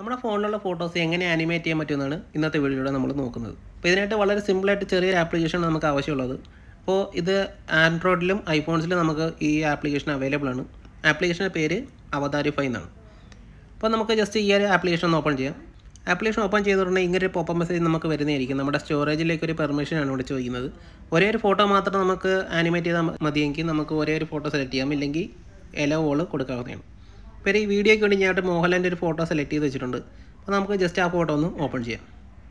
നമ്മുടെ ഫോണിലുള്ള ഫോട്ടോസ് എങ്ങനെ ആനിമേറ്റ് ചെയ്യാൻ പറ്റുമെന്നാണ് ഇന്നത്തെ വീഡിയോയിലൂടെ നമ്മൾ നോക്കുന്നത് അപ്പോൾ ഇതിനായിട്ട് വളരെ സിമ്പിളായിട്ട് ചെറിയൊരു ആപ്ലിക്കേഷൻ നമുക്ക് ആവശ്യമുള്ളത് അപ്പോൾ ഇത് ആൻഡ്രോയിഡിലും ഐഫോൺസിലും നമുക്ക് ഈ ആപ്ലിക്കേഷൻ അവൈലബിൾ ആണ് ആപ്ലിക്കേഷൻ്റെ പേര് അവതാരിഫൈ എന്നാണ് അപ്പോൾ നമുക്ക് ജസ്റ്റ് ഈ ഒരു ആപ്ലിക്കേഷൻ ഒന്ന് ഓപ്പൺ ചെയ്യാം ആപ്ലിക്കേഷൻ ഓപ്പൺ ചെയ്തിട്ടുണ്ടെങ്കിൽ ഇങ്ങനെ ഒരു പോപ്പ് മെസ്സേജ് നമുക്ക് വരുന്നതായിരിക്കും നമ്മുടെ സ്റ്റോറേജിലേക്ക് ഒരു പെർമിഷനാണ് ഇവിടെ ചോദിക്കുന്നത് ഒരേ ഒരു ഫോട്ടോ മാത്രം നമുക്ക് ആനിമേറ്റ് ചെയ്താൽ മതിയെങ്കിൽ നമുക്ക് ഒരേ ഒരു ഫോട്ടോ സെലക്ട് ചെയ്യാം ഇല്ലെങ്കിൽ എലോ വോള് കൊടുക്കാവുന്നതാണ് ഇപ്പോൾ ഈ വീഡിയോയ്ക്ക് വേണ്ടി ഞാൻ മോഹൻലാലിൻ്റെ ഒരു ഫോട്ടോ സെലക്ട് ചെയ്ത് വെച്ചിട്ടുണ്ട് അപ്പോൾ നമുക്ക് ജസ്റ്റ് ആ ഫോട്ടോ ഒന്ന് ഓപ്പൺ ചെയ്യാം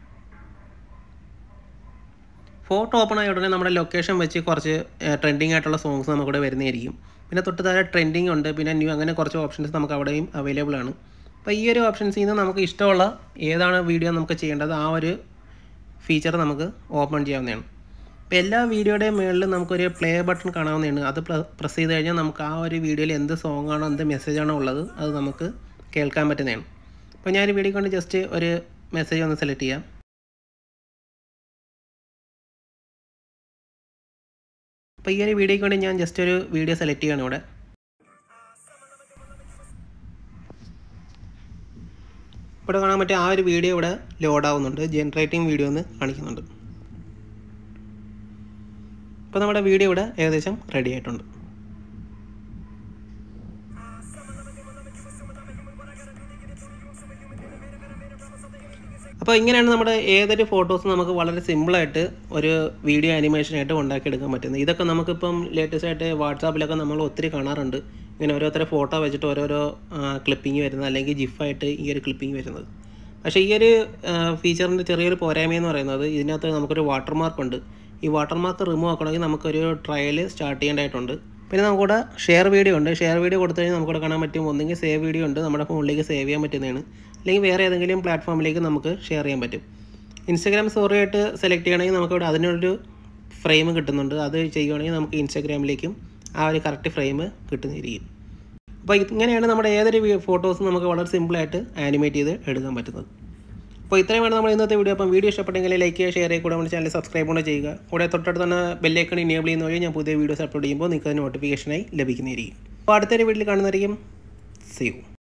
ഫോട്ടോ ഓപ്പൺ ആയ ഉടനെ നമ്മുടെ ലൊക്കേഷൻ വെച്ച് കുറച്ച് ട്രെൻഡിങ് ആയിട്ടുള്ള സോങ്സ് നമുക്കിവിടെ വരുന്നതായിരിക്കും പിന്നെ തൊട്ട് താഴെ ട്രെൻഡിങ് ഉണ്ട് പിന്നെ ന്യൂ അങ്ങനെ കുറച്ച് ഓപ്ഷൻസ് നമുക്ക് അവിടെയും അവൈലബിൾ ആണ് അപ്പോൾ ഈ ഒരു ഓപ്ഷൻസിൽ നിന്ന് നമുക്ക് ഇഷ്ടമുള്ള ഏതാണ് വീഡിയോ നമുക്ക് ചെയ്യേണ്ടത് ആ ഒരു ഫീച്ചർ നമുക്ക് ഓപ്പൺ ചെയ്യാവുന്നതാണ് ഇപ്പോൾ എല്ലാ വീഡിയോയുടെയും മുകളിൽ നമുക്കൊരു പ്ലേ ബട്ടൺ കാണാവുന്നതാണ് അത് പ്രസ് ചെയ്ത് കഴിഞ്ഞാൽ നമുക്ക് ആ ഒരു വീഡിയോയിൽ എന്ത് സോങ് ആണോ എന്ത് മെസ്സേജ് ആണോ ഉള്ളത് അത് നമുക്ക് കേൾക്കാൻ പറ്റുന്നതാണ് അപ്പോൾ ഞാൻ വീഡിയോ കൊണ്ട് ജസ്റ്റ് ഒരു മെസ്സേജ് ഒന്ന് സെലക്ട് ചെയ്യാം അപ്പോൾ ഈ ഒരു വീഡിയോയ്ക്ക് വേണ്ടി ഞാൻ ജസ്റ്റ് ഒരു വീഡിയോ സെലക്ട് ചെയ്യണം ഇവിടെ ഇവിടെ കാണാൻ പറ്റിയ ആ ഒരു വീഡിയോ ഇവിടെ ലോഡ് ആവുന്നുണ്ട് ജനറേറ്റിംഗ് വീഡിയോ എന്ന് കാണിക്കുന്നുണ്ട് ഇപ്പോൾ നമ്മുടെ വീഡിയോ ഇവിടെ ഏകദേശം റെഡി ആയിട്ടുണ്ട് അപ്പോൾ ഇങ്ങനെയാണ് നമ്മുടെ ഏതൊരു ഫോട്ടോസ് നമുക്ക് വളരെ സിമ്പിളായിട്ട് ഒരു വീഡിയോ ആനിമേഷനായിട്ട് ഉണ്ടാക്കിയെടുക്കാൻ പറ്റുന്നത് ഇതൊക്കെ നമുക്കിപ്പം ലേറ്റസ്റ്റ് ആയിട്ട് വാട്സാപ്പിലൊക്കെ നമ്മൾ ഒത്തിരി കാണാറുണ്ട് ഇങ്ങനെ ഓരോരുത്തരെ ഫോട്ടോ വെച്ചിട്ട് ഓരോരോ ക്ലിപ്പിംഗ് വരുന്നത് അല്ലെങ്കിൽ ജിഫായിട്ട് ഈ ഒരു ക്ലിപ്പിംഗ് വരുന്നത് പക്ഷേ ഈ ഒരു ഫീച്ചറിൻ്റെ ചെറിയൊരു പോരായ്മയെന്ന് പറയുന്നത് ഇതിനകത്ത് നമുക്കൊരു വാട്ടർമാർക്ക് ഉണ്ട് ഈ വാട്ടർമാർക്ക് റിമൂവ് ആക്കണമെങ്കിൽ നമുക്കൊരു ട്രയൽ സ്റ്റാർട്ട് ചെയ്യേണ്ടതായിട്ടുണ്ട് പിന്നെ നമുക്കിവിടെ ഷെയർ വീഡിയോ ഉണ്ട് ഷെയർ വീഡിയോ കൊടുത്തു കഴിഞ്ഞാൽ നമുക്കിവിടെ കാണാൻ പറ്റും ഒന്നെങ്കിൽ സേവ് വീഡിയോ ഉണ്ട് നമ്മുടെ ഫോണിലേക്ക് സേവ് ചെയ്യാൻ പറ്റുന്നതാണ് അല്ലെങ്കിൽ വേറെ ഏതെങ്കിലും പ്ലാറ്റ്ഫോമിലേക്ക് നമുക്ക് ഷെയർ ചെയ്യാൻ പറ്റും ഇൻസ്റ്റാഗ്രാം സ്റ്റോറി ആയിട്ട് സെലക്ട് ചെയ്യണമെങ്കിൽ നമുക്കിവിടെ അതിനൊരു ഫ്രെയിം കിട്ടുന്നുണ്ട് അത് ചെയ്യുകയാണെങ്കിൽ നമുക്ക് ഇൻസ്റ്റാഗ്രാമിലേക്കും ആ ഒരു കറക്റ്റ് ഫ്രെയിം കിട്ടുന്നതായിരിക്കും അപ്പോൾ ഇങ്ങനെയാണ് നമ്മുടെ ഏതൊരു ഫോട്ടോസും നമുക്ക് വളരെ സിമ്പിളായിട്ട് ആനിമേറ്റ് ചെയ്ത് എടുക്കാൻ പറ്റുന്നത് അപ്പോൾ ഇത്രയും വേണം നമ്മൾ ഇന്നത്തെ വീഡിയോ അപ്പം വീഡിയോ ഇഷ്ടപ്പെട്ടെങ്കിൽ ലൈക്ക് ചെയ്യുക ഷെയർ ചെയ്യുക കൂടെ നമ്മുടെ ചാനൽ സബ്സ്ക്രൈബ് കൂടെ ചെയ്യുക കൂടെ തൊട്ടടുത്ത് തന്നെ ബെല്ലൈക്കൺ ഇനേബിൾ ചെയ്യുന്ന വഴി ഞാൻ പുതിയ വീഡിയോസ് അപ്ലോഡ് ചെയ്യുമ്പോൾ നിങ്ങൾക്ക് നോട്ടിഫിക്കേഷനായി ലഭിക്കുന്നതായിരിക്കും അപ്പോൾ അടുത്തൊരു വീട്ടിൽ കാണുന്നതായിരിക്കും സേവ്